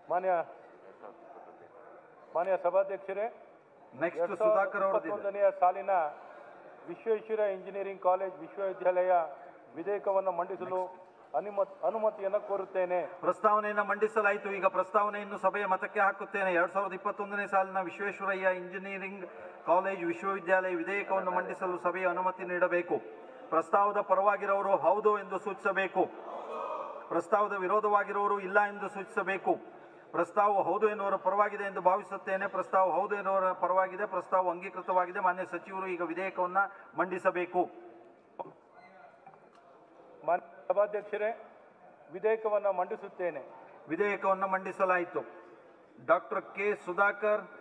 ಮಾನ್ಯ ಮಾನ್ಯ ಸಭಾಧ್ಯಕ್ಷರೇ ನೆಕ್ಸ್ಟ್ ಎರಡ್ ಸುಧಾಕರ್ ಸಾವಿರದ ಅವರದಿದೆ ಇಪ್ಪತ್ತೊಂದನೆಯ ಸಾಲಿನ ವಿಶ್ವೇಶ್ವರಯ್ಯ ಇಂಜಿನಿಯರಿಂಗ್ ಕಾಲೇಜ್ ವಿಶ್ವವಿದ್ಯಾಲಯ ವಿಧೇಯಕವನ್ನು ಮಂಡಿಸಲು ಅನುಮತಿ ಅನುಮತಿಯನ್ನು ಕೋರುತ್ತೇನೆ ಪ್ರಸ್ತಾವನೆಯನ್ನು ಮಂಡಿಸಲಾಯಿತು ಈಗ ಪ್ರಸ್ತಾವನೆಯನ್ನು ಸಭೆಯ ಮತಕ್ಕೆ ಹಾಕುತ್ತೇನೆ ಎರಡ್ ಸಾವಿರದ ಇಪ್ಪತ್ತೊಂದನೇ ಸಾಲಿನ ವಿಶ್ವೇಶ್ವರಯ್ಯ ಇಂಜಿನಿಯರಿಂಗ್ ಕಾಲೇಜ್ ವಿಶ್ವವಿದ್ಯಾಲಯ ವಿಧೇಯಕವನ್ನು ಮಂಡಿಸಲು ಸಭೆಯ ಅನುಮತಿ ನೀಡಬೇಕು ಪ್ರಸ್ತಾವದ ಪರವಾಗಿರೋರು ಹೌದು ಎಂದು ಸೂಚಿಸಬೇಕು ಪ್ರಸ್ತಾವದ ವಿರೋಧವಾಗಿರುವವರು ಇಲ್ಲ ಎಂದು ಸೂಚಿಸಬೇಕು ಪ್ರಸ್ತಾವ ಹೌದು ಎನ್ನುವರ ಪರವಾಗಿದೆ ಎಂದು ಭಾವಿಸುತ್ತೇನೆ ಪ್ರಸ್ತಾವ ಹೌದು ಎನ್ನುವರ ಪರವಾಗಿದೆ ಪ್ರಸ್ತಾವ ಅಂಗೀಕೃತವಾಗಿದೆ ಮಾನ್ಯ ಸಚಿವರು ಈಗ ವಿಧೇಯಕವನ್ನು ಮಂಡಿಸಬೇಕು ಮಾನ್ಯ ಸಭಾಧ್ಯಕ್ಷರೇ ವಿಧೇಯಕವನ್ನು ಮಂಡಿಸುತ್ತೇನೆ ವಿಧೇಯಕವನ್ನು ಮಂಡಿಸಲಾಯಿತು ಡಾಕ್ಟರ್ ಕೆ ಸುಧಾಕರ್